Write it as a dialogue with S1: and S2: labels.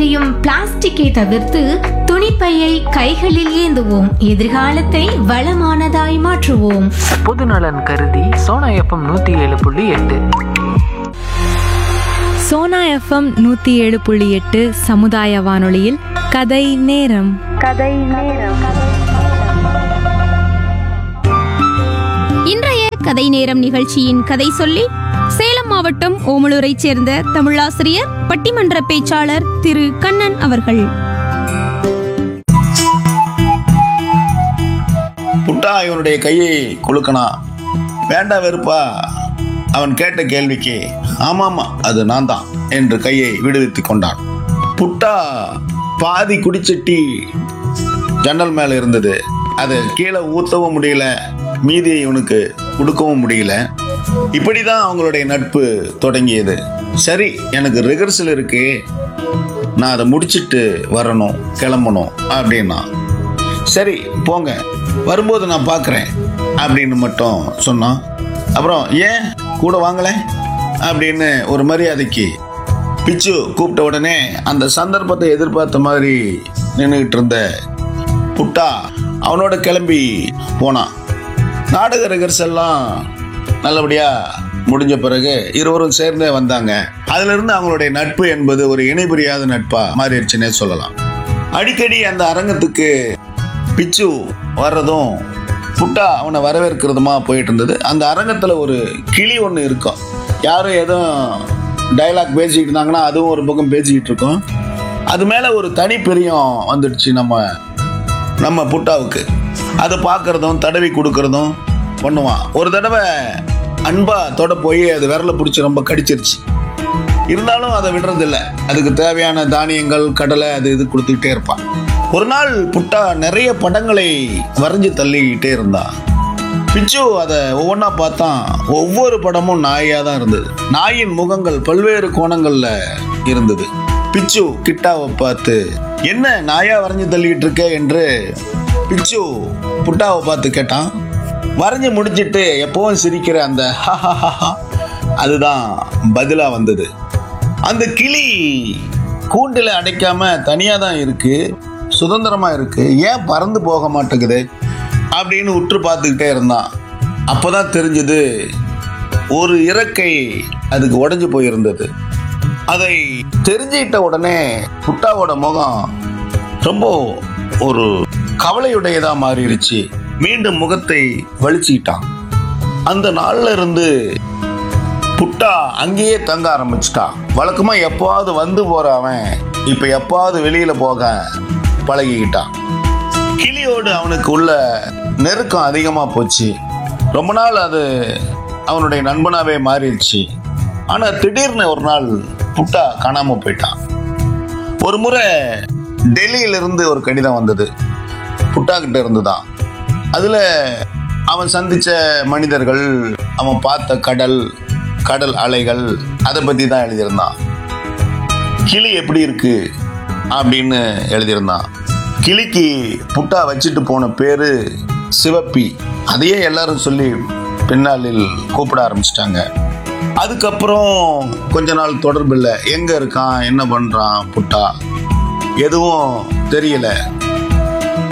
S1: எரியும் பிளாஸ்டிக்கை தவிர்த்து துணிப்பையை கைகளில் ஏந்துவோம் எதிர்காலத்தை வளமானதாய் மாற்றுவோம்
S2: பொதுநலன் கருதி சோனா எஃப்எம் நூற்றி ஏழு புள்ளி எட்டு
S3: சோனா எஃப்எம் நூற்றி ஏழு புள்ளி எட்டு சமுதாய வானொலியில் கதை நேரம்
S4: இன்றைய கதை நேரம் நிகழ்ச்சியின் கதை சொல்லி சேலம் மாவட்டம் ஓமலூரைச் சேர்ந்த தமிழாசிரியர் பட்டிமன்ற பேச்சாளர் திரு கண்ணன் அவர்கள்
S5: புட்டா இவனுடைய கையை குலுக்கனா வேண்டாம் வெறுப்பா அவன் கேட்ட கேள்விக்கு ஆமாமா அது நான் தான் என்று கையை விடுவித்துக் கொண்டான் புட்டா பாதி குடிச்சட்டி ஜன்னல் மேல இருந்தது அதை கீழே ஊத்தவும் முடியல மீதியை இவனுக்கு கொடுக்கவும் முடியல இப்படிதான் அவங்களுடைய நட்பு தொடங்கியது சரி எனக்கு ரிகர்சல் இருக்கு நான் அதை முடிச்சிட்டு வரணும் கிளம்பணும் அப்படின்னா சரி போங்க வரும்போது நான் பார்க்குறேன் அப்படின்னு மட்டும் சொன்னான் அப்புறம் ஏன் கூட வாங்கலை அப்படின்னு ஒரு மரியாதைக்கு பிச்சு கூப்பிட்ட உடனே அந்த சந்தர்ப்பத்தை எதிர்பார்த்த மாதிரி நின்றுக்கிட்டு இருந்த புட்டா அவனோட கிளம்பி போனான் நாடக ரிகர்சல்லாம் நல்லபடியாக முடிஞ்ச பிறகு இருவரும் சேர்ந்தே வந்தாங்க அதுல இருந்து அவங்களுடைய நட்பு என்பது ஒரு இணைபிரியாத நட்பா மாறிடுச்சுன்னே சொல்லலாம் அடிக்கடி அந்த அரங்கத்துக்கு பிச்சு வர்றதும் புட்டா அவனை வரவேற்கிறதுமா போயிட்டு இருந்தது அந்த அரங்கத்துல ஒரு கிளி ஒன்று இருக்கும் யாரும் எதுவும் டைலாக் பேசிக்கிட்டு இருந்தாங்கன்னா அதுவும் ஒரு பக்கம் பேசிக்கிட்டு இருக்கும் அது மேலே ஒரு தனி பிரியம் வந்துடுச்சு நம்ம நம்ம புட்டாவுக்கு அதை பார்க்கறதும் தடவி கொடுக்கறதும் பண்ணுவான் ஒரு தடவை அன்பா தொட போய் அது விரல பிடிச்சி ரொம்ப கடிச்சிருச்சு இருந்தாலும் அதை விடுறதில்ல அதுக்கு தேவையான தானியங்கள் கடலை அது இது கொடுத்துக்கிட்டே இருப்பான் ஒரு நாள் புட்டா நிறைய படங்களை வரைஞ்சு தள்ளிக்கிட்டே இருந்தான் பிச்சு அதை ஒவ்வொன்றா பார்த்தான் ஒவ்வொரு படமும் நாயாக தான் இருந்தது நாயின் முகங்கள் பல்வேறு கோணங்களில் இருந்தது பிச்சு கிட்டாவை பார்த்து என்ன நாயா வரைஞ்சு தள்ளிக்கிட்டு இருக்க என்று பிச்சு புட்டாவை பார்த்து கேட்டான் வரைஞ்சு முடிச்சிட்டு எப்பவும் சிரிக்கிற அந்த ஹஹஹஹா அதுதான் பதிலாக வந்தது அந்த கிளி கூண்டில் அடைக்காம தனியாக தான் இருக்கு சுதந்திரமா இருக்கு ஏன் பறந்து போக மாட்டேங்குது அப்படின்னு உற்று பார்த்துக்கிட்டே இருந்தான் அப்போதான் தெரிஞ்சது ஒரு இறக்கை அதுக்கு உடைஞ்சு போயிருந்தது அதை தெரிஞ்சுக்கிட்ட உடனே புட்டாவோட முகம் ரொம்ப ஒரு கவலையுடையதா மாறிடுச்சு மீண்டும் முகத்தை வலிச்சுக்கிட்டான் அந்த நாள்ல இருந்து புட்டா அங்கேயே தங்க ஆரம்பிச்சிட்டான் வழக்கமா எப்பாவது வந்து போற அவன் இப்ப எப்பாவது வெளியில போக பழகிக்கிட்டான் கிளியோடு அவனுக்கு உள்ள நெருக்கம் அதிகமா போச்சு ரொம்ப நாள் அது அவனுடைய நண்பனாவே மாறிடுச்சு ஆனா திடீர்னு ஒரு நாள் புட்டா காணாம போயிட்டான் ஒரு முறை டெல்லியில இருந்து ஒரு கடிதம் வந்தது புட்டா கிட்ட இருந்து தான் அதுல அவன் சந்திச்ச மனிதர்கள் அவன் பார்த்த கடல் கடல் அலைகள் அதை பத்தி தான் எழுதியிருந்தான் கிளி எப்படி இருக்கு அப்படின்னு எழுதியிருந்தான் கிளிக்கு புட்டா வச்சுட்டு போன பேரு சிவப்பி அதையே எல்லாரும் சொல்லி பின்னாளில் கூப்பிட ஆரம்பிச்சிட்டாங்க அதுக்கப்புறம் கொஞ்ச நாள் தொடர்பு இல்லை எங்க இருக்கான் என்ன பண்றான் புட்டா எதுவும் தெரியல